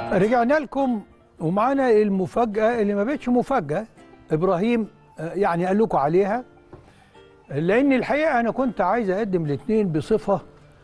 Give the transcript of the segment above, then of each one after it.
رجعنا لكم ومعانا المفاجأة اللي ما بقتش مفاجأة إبراهيم آه، يعني قال لكم عليها لأن الحقيقة أنا كنت عايز أقدم الاثنين بصفة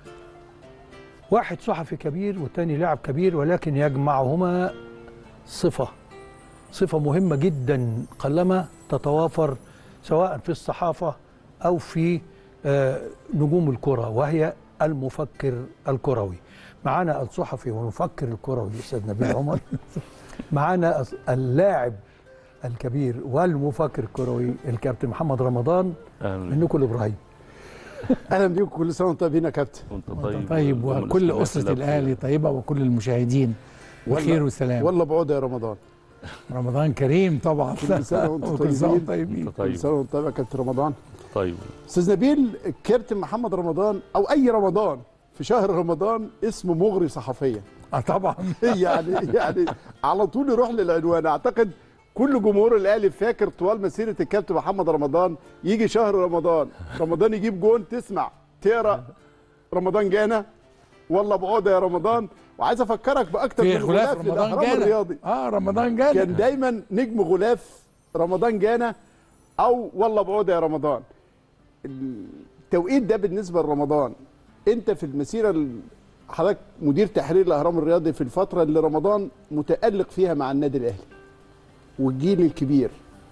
واحد صحفي كبير والتاني لاعب كبير ولكن يجمعهما صفة صفة مهمة جدا قلما تتوافر سواء في الصحافة أو في آه، نجوم الكرة وهي المفكر الكروي معانا الصحفي والمفكر الكروي الأستاذ نبيل عمر معانا الس- اللاعب الكبير والمفكر الكروي الكابتن محمد رمضان اهلا منكم لإبراهيم اهلا بيكم كل سنه وانتم طيبين يا كابتن وانت طيب, طيب طيب والأمل وكل الإسلامية أسرة كلها الأهلي طيبة وكل المشاهدين بخير وسلام والله بعود يا رمضان رمضان كريم طبعا كل سنة وانتم وكل سنة وانتم طيبين. طيبين انت كل طيب سنه وانتم طيب يا كابتن رمضان طيب استاذ نبيل كابتن محمد رمضان او اي رمضان في شهر رمضان اسمه مغري صحفيا اه طبعا يعني يعني على طول يروح للعنوان اعتقد كل جمهور الاهلي فاكر طوال مسيره الكابتن محمد رمضان يجي شهر رمضان رمضان يجيب جون تسمع تقرا رمضان جانا والله بعودة يا رمضان وعايز افكرك باكتر في من غلاف غلاف رمضان للاهرام جانا الرياضي اه رمضان جانا كان دايما نجم غلاف رمضان جانا او والله بعودة يا رمضان التوقيت ده بالنسبه لرمضان انت في المسيره ال- حضرتك مدير تحرير الاهرام الرياضي في الفتره اللي رمضان متالق فيها مع النادي الاهلي والجيل الكبير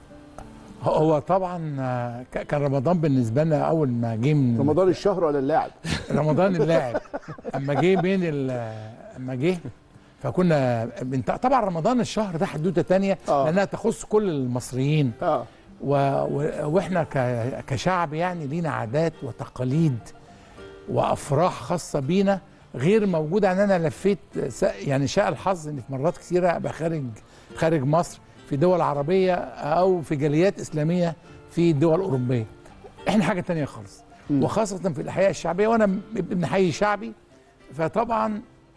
هو طبعا آه، ك- كان رمضان بالنسبة لنا أول ما جه من رمضان الشهر ولا اللاعب رمضان اللاعب اما جه بين ال اما جه فكنا بنت... طبعا رمضان الشهر ده حدوته تانية آه. لانها تخص كل المصريين اه و... و... واحنا ك... كشعب يعني لينا عادات وتقاليد وافراح خاصه بينا غير موجوده ان انا لفيت س... يعني شاء الحظ ان في مرات كثيره ابقى خارج خارج مصر في دول عربيه او في جاليات اسلاميه في دول اوروبيه احنا حاجه تانية خالص مم. وخاصه في الاحياء الشعبيه وانا م- ابن حي شعبي فطبعا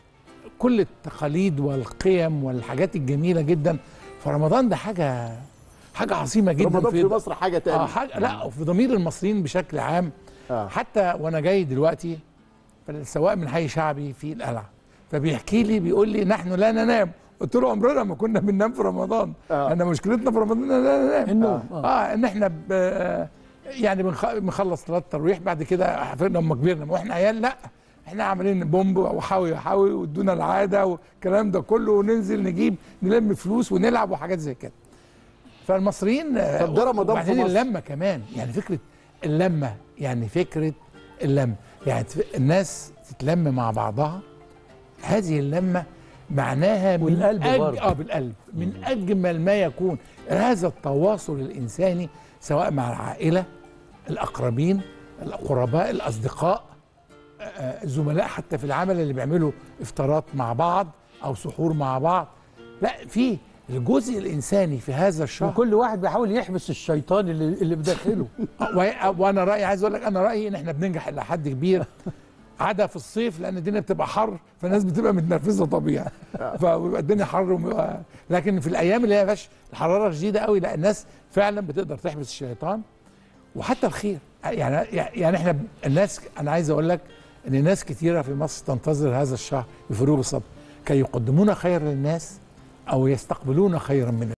كل التقاليد والقيم والحاجات الجميله جدا فرمضان ده حاجه حاجه عظيمه جدا رمضان في مصر حاجه اه تانية حاجه لا في ضمير المصريين بشكل عام آه. حتى وانا جاي دلوقتي السواق من حي شعبي في القلعه فبيحكي لي بيقول لي نحن لا ننام قلت له عمرنا ما كنا بننام في رمضان آه. انا مشكلتنا في رمضان إننا لا ننام النوم اه, آه. آه ان احنا ب يعني بنخ- بنخلص صلاه التراويح بعد كده حفرنا لما كبرنا واحنا عيال لا احنا عاملين بومب وحاوي وحاوي وادونا العاده والكلام ده كله وننزل نجيب نلم فلوس ونلعب وحاجات زي كده فالمصريين آه، طب ده رمضان في وبعدين مصر. اللمه كمان يعني فكره اللمه يعني فكره اللمه يعني تف- الناس تتلم مع بعضها هذه اللمه معناها من والقلب أج... برضه. اه بالقلب من اجمل ما يكون هذا التواصل الانساني سواء مع العائله الاقربين القرباء الاصدقاء آه، آه، الزملاء حتى في العمل اللي بيعملوا افطارات مع بعض او سحور مع بعض لا في الجزء الانساني في هذا الشهر وكل واحد بيحاول يحبس الشيطان اللي اللي بداخله و- وانا رايي عايز اقول لك انا رايي ان احنا بننجح الى حد كبير عدا في الصيف لان الدنيا بتبقى حر فالناس بتبقى متنرفزه طبيعي فبيبقى الدنيا حر وم- لكن في الايام اللي هي فيهاش الحراره شديده قوي لا الناس فعلا بتقدر تحبس الشيطان وحتى الخير يعني يعني احنا ب- الناس انا عايز اقول لك ان ناس كثيره في مصر تنتظر هذا الشهر بفروغ الصبر كي يقدمون خير للناس او يستقبلون خيرا من